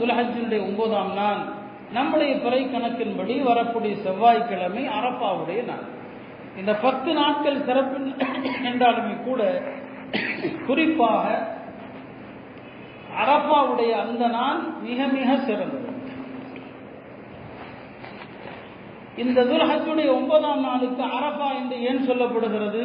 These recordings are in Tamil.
துல்ஹஜினுடைய ஒன்பதாம் நாள் நம்முடைய பிறை கணக்கின்படி வரக்கூடிய செவ்வாய்க்கிழமை அரப்பாவுடைய நாள் இந்த பத்து நாட்கள் சிறப்பு என்றாலுமே கூட குறிப்பாக அரப்பாவுடைய அந்த நாள் மிக மிக சிறந்தது இந்த துல்ஹஜுடைய ஒன்பதாம் நாளுக்கு அரபா என்று ஏன் சொல்லப்படுகிறது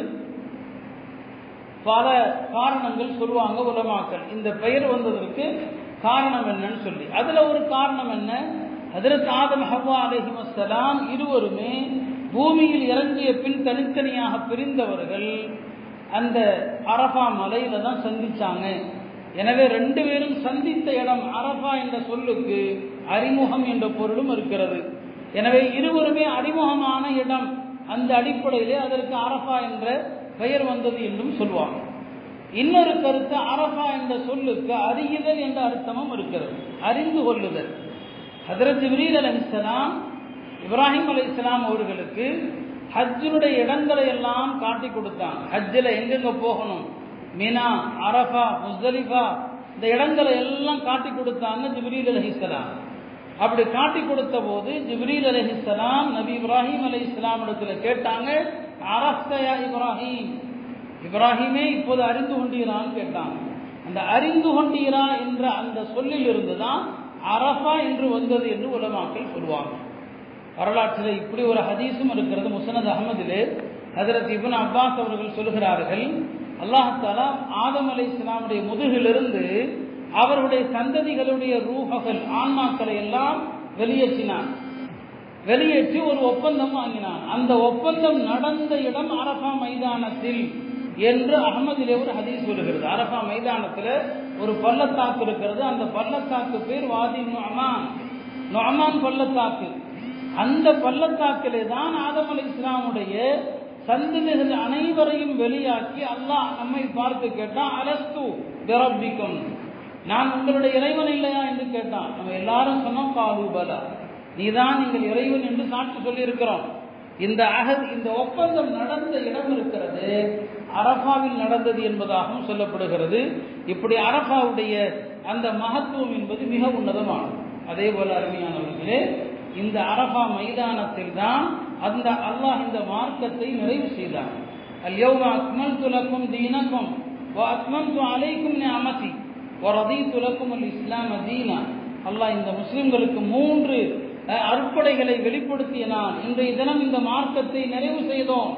பல காரணங்கள் சொல்லுவாங்க உலமாக்கள் இந்த பெயர் வந்ததற்கு காரணம் என்னன்னு சொல்லி அதுல ஒரு காரணம் என்ன ஹதரத் ஆதம் ஹவ்வா அலைஹிமஸ்ஸலாம் இருவருமே பூமியில் இறங்கிய பின் தனித்தனியாக பிரிந்தவர்கள் அந்த அரபா மலையில தான் சந்திச்சாங்க எனவே ரெண்டு பேரும் சந்தித்த இடம் அரபா என்ற சொல்லுக்கு அறிமுகம் என்ற பொருளும் இருக்கிறது எனவே இருவருமே அறிமுகமான இடம் அந்த அடிப்படையிலே அதற்கு அரபா என்ற பெயர் வந்தது என்றும் சொல்வாங்க இன்னொரு கருத்து அரபா என்ற சொல்லுக்கு அறியுதல் என்ற அர்த்தமும் இருக்கிறது அறிந்து கொள்ளுதல் ஹதரத் ஜிப்ரீல் அலைஹிஸ்ஸலாம் இப்ராஹிம் அலைஹிஸ்ஸலாம் அவர்களுக்கு ஹஜ்ஜினுடைய இடங்களை எல்லாம் காட்டி கொடுத்தாங்க ஹஜ்ஜில் எங்கெங்க போகணும் மினா அரஃபா முஸ்தலிஃபா இந்த இடங்களை எல்லாம் காட்டி கொடுத்தாங்க ஜிப்ரீல் அலைஹிஸ்ஸலாம் அப்படி காட்டி கொடுத்த போது ஜிப்ரீல் அலைஹிஸ்ஸலாம் நபி இப்ராஹிம் அலைஹிஸ்ஸலாம் இடத்துல கேட்டாங்க அரஸ்தயா இப்ராஹிம் இப்ராஹிமே இப்போது அறிந்து கொண்டீரான்னு கேட்டாங்க அந்த அறிந்து கொண்டீரா என்ற அந்த சொல்லில் இருந்துதான் அரஃபா என்று வந்தது என்று உலமாக்கள் சொல்லுவாங்க வரலாற்றில் இப்படி ஒரு ஹதீஸும் இருக்கிறது முசனத் அகமதிலே ஹதரத் இப்னு அப்பாஸ் அவர்கள் சொல்கிறார்கள் அல்லாஹாலா ஆதம் அலை இஸ்லாமுடைய முதுகிலிருந்து அவருடைய சந்ததிகளுடைய ரூஹகள் ஆன்மாக்களை எல்லாம் வெளியேற்றினான் வெளியேற்றி ஒரு ஒப்பந்தம் வாங்கினான் அந்த ஒப்பந்தம் நடந்த இடம் அரபா மைதானத்தில் என்று அகமதிலே ஒரு ஹதீஸ் சொல்லுகிறது அரபா மைதானத்தில் ஒரு பள்ளத்தாக்கு இருக்கிறது அந்த பள்ளத்தாக்கு பேர் வாதி நொமான் நொமான் பள்ளத்தாக்கு அந்த பள்ளத்தாக்கிலே தான் ஆதம் அலி இஸ்லாமுடைய சந்ததிகள் அனைவரையும் வெளியாக்கி அல்லாஹ் நம்மை பார்த்து கேட்டான் அரஸ்து பிரபிக்கும் நான் உங்களுடைய இறைவன் இல்லையா என்று கேட்டான் நம்ம எல்லாரும் சொன்னோம் காலூபலா நீதான் நீங்கள் இறைவன் என்று சாட்சி சொல்லியிருக்கிறோம் இந்த அகத் இந்த ஒப்பந்தம் நடந்த இடம் இருக்கிறது அரபாவில் நடந்தது என்பதாகவும் சொல்லப்படுகிறது இப்படி அரபாவுடைய அந்த மகத்துவம் என்பது மிக உன்னதமானது அதே போல அருமையானவர்களே இந்த அரபா மைதானத்தில் தான் அந்த அல்லாஹ் இந்த மார்க்கத்தை நிறைவு செய்தான் அல்யோவ அக்மல் துலக்கும் தீனக்கும் அக்மம் து அலைக்கும் அமதி வரதி துலக்கும் அல் இஸ்லாம் தீனா அல்லாஹ் இந்த முஸ்லிம்களுக்கு மூன்று அற்புடைகளை வெளிப்படுத்திய நான் இன்றைய தினம் இந்த மார்க்கத்தை நிறைவு செய்தோம்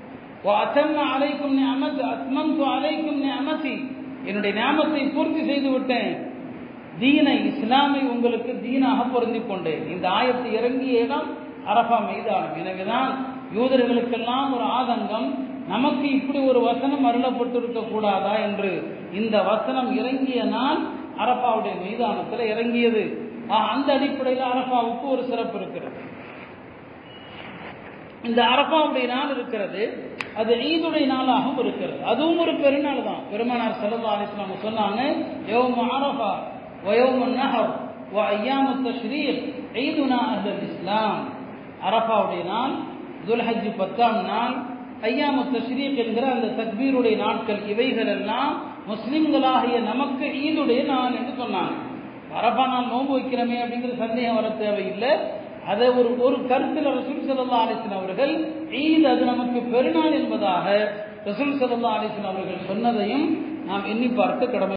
அத்தம்ம அலைக்கும் அமத் அத்மம் து அலைக்கும் அமதி என்னுடைய ஞாபகத்தை பூர்த்தி செய்து விட்டேன் தீனை இஸ்லாமை உங்களுக்கு தீனாக பொருந்தி கொண்டேன் இந்த ஆயத்து இறங்கிய இடம் அரபா மைதானம் எனவேதான் யூதர்களுக்கெல்லாம் ஒரு ஆதங்கம் நமக்கு இப்படி ஒரு வசனம் அருளப்பட்டிருக்க கூடாதா என்று இந்த வசனம் இறங்கிய நாள் அரபாவுடைய மைதானத்தில் இறங்கியது அந்த அடிப்படையில் அரபாவுக்கு ஒரு சிறப்பு இருக்கிறது இந்த அரபாவுடைய நாள் இருக்கிறது அது ஈதுடைய நாளாகவும் இருக்கிறது அதுவும் ஒரு பெருநாள் தான் பெருமானார் சல்லா அலிஸ்லாம் சொன்னாங்க யோம் அரபா வயோம் நஹர் வ ஐயாமு தஷ்ரீர் ஈதுனா அஹ்லல் இஸ்லாம் அரபாவுடைய நாள் துல்ஹஜ் பத்தாம் நாள் ஐயாமு தஷ்ரீக் என்கிற அந்த தக்பீருடைய நாட்கள் இவைகள் எல்லாம் முஸ்லிம்களாகிய நமக்கு ஈதுடைய நாள் என்று சொன்னாங்க அரபா நாள் நோன்பு வைக்கிறோமே அப்படிங்கிற சந்தேகம் வர தேவையில்லை அதை ஒரு ஒரு கருத்தில் ரசூல் சல்லா அலிஸ்லாம் அவர்கள் ஈத் அது நமக்கு பெருநாள் என்பதாக ரசூல் சல்லா அலிஸ்லாம் அவர்கள் சொன்னதையும் நாம் எண்ணி பார்க்க கடமை